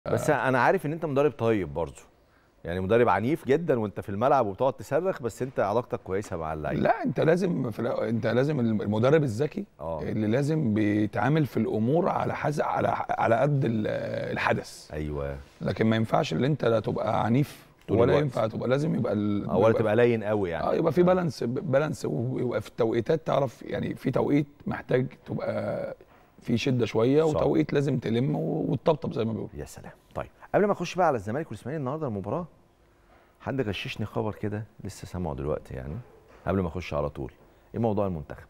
بس انا عارف ان انت مدرب طيب برضه يعني مدرب عنيف جدا وانت في الملعب وبتقعد تصرخ بس انت علاقتك كويسه مع اللعيبه لا انت لازم في الأ- انت لازم المدرب الذكي اه اللي لازم بيتعامل في الامور على حسب على على قد ال- الحدث ايوه لكن ما ينفعش اللي انت لا تبقى عنيف طول ولا الوقت. ينفع تبقى لازم يبقى ال- ولا يبقى تبقى لين قوي يعني اه يبقى في بالانس بالانس ويبقى في التوقيتات تعرف يعني في توقيت محتاج تبقى في شده شويه صح. وتوقيت لازم تلم وتطبطب زي ما بيقولوا يا سلام طيب قبل ما اخش بقى على الزمالك والاسماعيلي النهارده المباراه حد غششني خبر كده لسه سامعه دلوقتي يعني قبل ما اخش على طول ايه موضوع المنتخب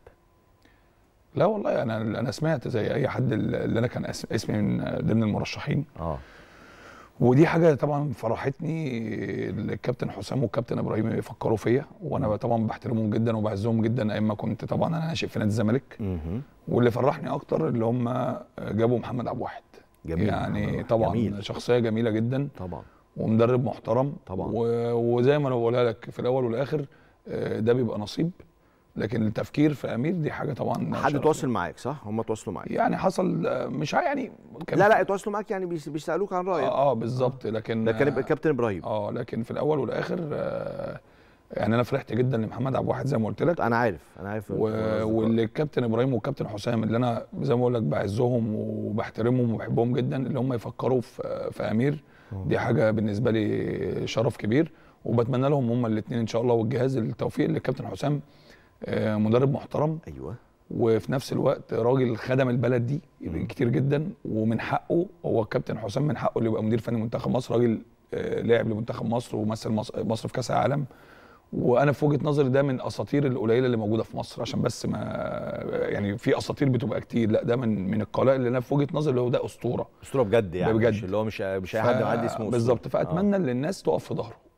لا والله انا انا سمعت زي اي حد اللي انا كان اسم- اسمي من ضمن المرشحين اه ودي حاجه طبعا فرحتني الكابتن حسام والكابتن ابراهيم يفكروا فيا وانا طبعا بحترمهم جدا وبعزهم جدا ايام ما كنت طبعا انا ناشئ في نادي الزمالك مهم. واللي فرحني اكتر اللي هم جابوا محمد عبد الواحد جميل يعني محمد. طبعا جميل. شخصيه جميله جدا طبعا ومدرب محترم طبعا. و... وزي ما انا بقولها لك في الاول والاخر آه، ده بيبقى نصيب لكن التفكير في امير دي حاجه طبعا حد شرف. تواصل معاك صح هم تواصلوا معاك يعني حصل آه، مش ع- يعني كان لا في- لا يتواصلوا معاك يعني بيس- بيسالوك عن رايك اه, آه بالظبط لكن ده كان يبقى كابتن ابراهيم اه لكن في الاول والاخر آه يعني انا فرحت جدا لمحمد عبد الواحد زي ما قلت لك انا عارف انا عارف و... واللي الكابتن ابراهيم والكابتن حسام اللي انا زي ما بقول لك بعزهم وبحترمهم وبحبهم جدا اللي هم يفكروا في في امير دي حاجه بالنسبه لي شرف كبير وبتمنى لهم هم الاثنين ان شاء الله والجهاز التوفيق للكابتن حسام آه، مدرب محترم ايوه وفي نفس الوقت راجل خدم البلد دي مم. كتير جدا ومن حقه هو الكابتن حسام من حقه اللي يبقى مدير فني منتخب مصر راجل آه، لعب لمنتخب مصر ومثل مصر مصر في كاس العالم وانا في وجهه نظري ده من اساطير القليله اللي موجوده في مصر عشان بس ما يعني في اساطير بتبقى كتير لا ده من من القلائل اللي انا في وجهه نظري اللي هو ده اسطوره اسطوره بجد يعني بجد. مش اللي هو مش مش اي حد معدي اسمه أسطورة. بالظبط فاتمنى ان الناس تقف في ظهره